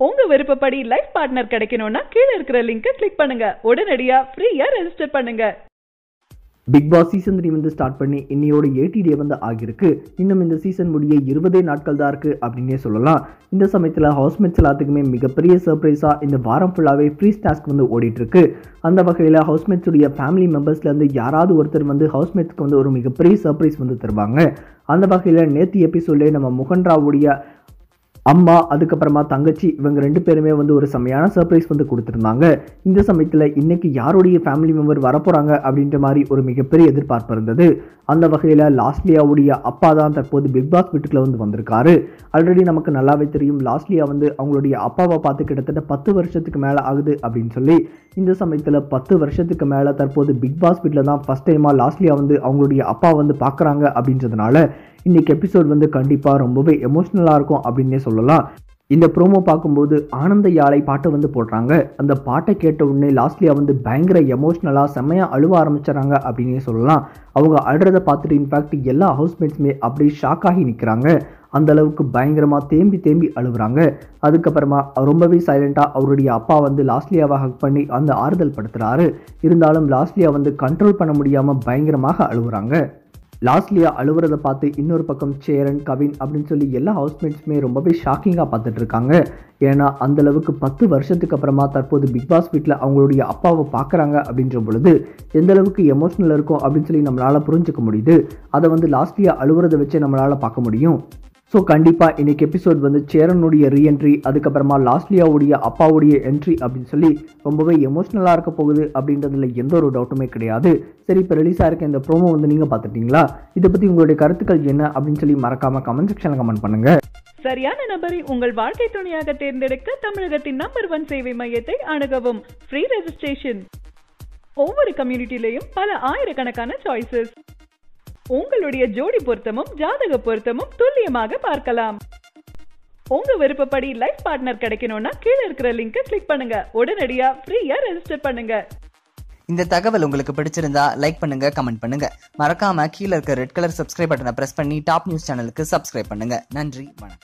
உங்க விருப்பப்படி life partner கிடைக்கணும்னா கீழ இருக்கிற லிங்கை கிளிக் பண்ணுங்க உடனடியா ஃப்ரீயா ரெஜிஸ்டர் பண்ணுங்க பிக் பாஸ் சீசன் த்ரீ வந்து ஸ்டார்ட் பண்ணி இன்னையோட எயிட்டி டே வந்து ஆகியிருக்கு இன்னும் இந்த சீசன் முடிய இருபதே நாட்கள் தான் இருக்குது அப்படின்னே சொல்லலாம் இந்த சமயத்தில் ஹவுஸ்மேட்ஸ் எல்லாத்துக்குமே மிகப்பெரிய சர்ப்ரைஸாக இந்த வாரம் ஃபுல்லாகவே ஃப்ரீ டாஸ்க் வந்து ஓடிட்டுருக்கு அந்த வகையில் ஹவுஸ்மேட்ஸுடைய ஃபேமிலி மெம்பர்ஸ்லேருந்து யாராவது ஒருத்தர் வந்து ஹவுஸ்மேட்ஸ்க்கு வந்து ஒரு மிகப்பெரிய சர்ப்ரைஸ் வந்து தருவாங்க அந்த வகையில் நேற்று எபிசோட்லேயே நம்ம முகன் ராவுடைய அம்மா அதுக்கப்புறமா தங்கச்சி இவங்க ரெண்டு பேருமே வந்து ஒரு செம்மையான சர்ப்ரைஸ் வந்து கொடுத்துருந்தாங்க இந்த சமயத்தில் இன்னைக்கு யாருடைய ஃபேமிலி மெம்பர் வரப்போகிறாங்க அப்படின்ற மாதிரி ஒரு மிகப்பெரிய எதிர்பார்ப்பு இருந்தது அந்த வகையில் லாஸ்லியாவுடைய அப்பா தான் தற்போது பிக் பாஸ் வீட்டுக்குள்ள வந்து வந்திருக்காரு ஆல்ரெடி நமக்கு நல்லாவே தெரியும் லாஸ்லியா வந்து அவங்களுடைய அப்பாவை பார்த்து கிட்டத்தட்ட பத்து வருஷத்துக்கு மேலே ஆகுது அப்படின்னு சொல்லி இந்த சமயத்தில் பத்து வருஷத்துக்கு மேலே தற்போது பிக் பாஸ் வீட்டில் தான் ஃபஸ்ட் டைமாக லாஸ்லியா வந்து அவங்களுடைய அப்பா வந்து பார்க்குறாங்க அப்படின்றதுனால இன்னைக்கு எபிசோட் வந்து கண்டிப்பாக ரொம்பவே எமோஷ்னலாக இருக்கும் அப்படின்னே சொல்லலாம் இந்த ப்ரோமோ பார்க்கும்போது ஆனந்த யாழை பாட்டை வந்து போடுறாங்க அந்த பாட்டை கேட்ட உடனே லாஸ்ட்லியா வந்து பயங்கர எமோஷ்னலாக செம்மையாக அழுவ ஆரம்பிச்சிடறாங்க அப்படின்னே சொல்லலாம் அவங்க அழுறதை பார்த்துட்டு இன்ஃபேக்ட் எல்லா ஹவுஸ்மேட்ஸுமே அப்படியே ஷாக் ஆகி நிற்கிறாங்க அந்த அளவுக்கு பயங்கரமாக தேம்பி தேம்பி அழுகுறாங்க அதுக்கப்புறமா ரொம்பவே சைலண்ட்டாக அவருடைய அப்பா வந்து லாஸ்ட்லியாவை ஹக் பண்ணி அந்த ஆறுதல் படுத்துகிறாரு இருந்தாலும் லாஸ்ட்லியா வந்து கண்ட்ரோல் பண்ண முடியாமல் பயங்கரமாக அழுகுறாங்க லாஸ்ட்லியா அழுவுறதை பார்த்து இன்னொரு பக்கம் சேரன் கவின் அப்படின்னு சொல்லி எல்லா ஹவுஸ்மேட்ஸுமே ரொம்பவே ஷாக்கிங்காக பார்த்துட்டு இருக்காங்க ஏன்னா அந்த அளவுக்கு பத்து வருஷத்துக்கு அப்புறமா தற்போது பிக் பாஸ் வீட்டில் அவங்களுடைய அப்பாவை பார்க்குறாங்க அப்படின்ற பொழுது எந்த அளவுக்கு எமோஷ்னல் இருக்கும் அப்படின்னு சொல்லி நம்மளால் புரிஞ்சுக்க முடியுது அதை வந்து லாஸ்ட்லியா அழுவுறதை வச்சு நம்மளால் பார்க்க முடியும் ஸோ கண்டிப்பாக இன்னைக்கு எபிசோட் வந்து சேரனுடைய ரீஎன்ட்ரி அதுக்கப்புறமா லாஸ்ட்லியாவுடைய அப்பாவுடைய என்ட்ரி அப்படின்னு சொல்லி ரொம்பவே எமோஷ்னலாக இருக்க போகுது அப்படின்றதுல எந்த ஒரு டவுட்டுமே கிடையாது சரி இப்போ ரிலீஸ் ஆயிருக்க இந்த ப்ரோமோ வந்து நீங்கள் பார்த்துட்டீங்களா இதை பற்றி உங்களுடைய கருத்துக்கள் என்ன அப்படின்னு சொல்லி மறக்காமல் கமெண்ட் செக்ஷனில் கமெண்ட் பண்ணுங்கள் சரியான நபரை உங்கள் வாழ்க்கை துணையாக தேர்ந்தெடுக்க தமிழகத்தின் நம்பர் ஒன் சேவை மையத்தை அணுகவும் ஃப்ரீ ரெஜிஸ்ட்ரேஷன் ஒவ்வொரு கம்யூனிட்டிலையும் பல ஆயிரக்கணக்கான சாய்ஸஸ் உங்களுடைய ஜோடி பொருத்தமும் ஜாதக பொருத்தமும் துல்லியமாக பார்க்கலாம் உங்க விருப்பப்படி லைஃப் பார்ட்னர் கிடைக்கணும்னா கீழ இருக்கிற லிங்கை கிளிக் பண்ணுங்க உடனடியா ஃப்ரீயா ரெஜிஸ்டர் பண்ணுங்க இந்த தகவல் உங்களுக்கு பிடிச்சிருந்தா லைக் பண்ணுங்க கமெண்ட் பண்ணுங்க மறக்காம கீழே இருக்க ரெட் கலர் சப்ஸ்கிரைப் பட்டனை பிரஸ் பண்ணி டாப் நியூஸ் சேனலுக்கு சப்ஸ்கிரைப் பண்ணுங்க நன்றி வணக்கம்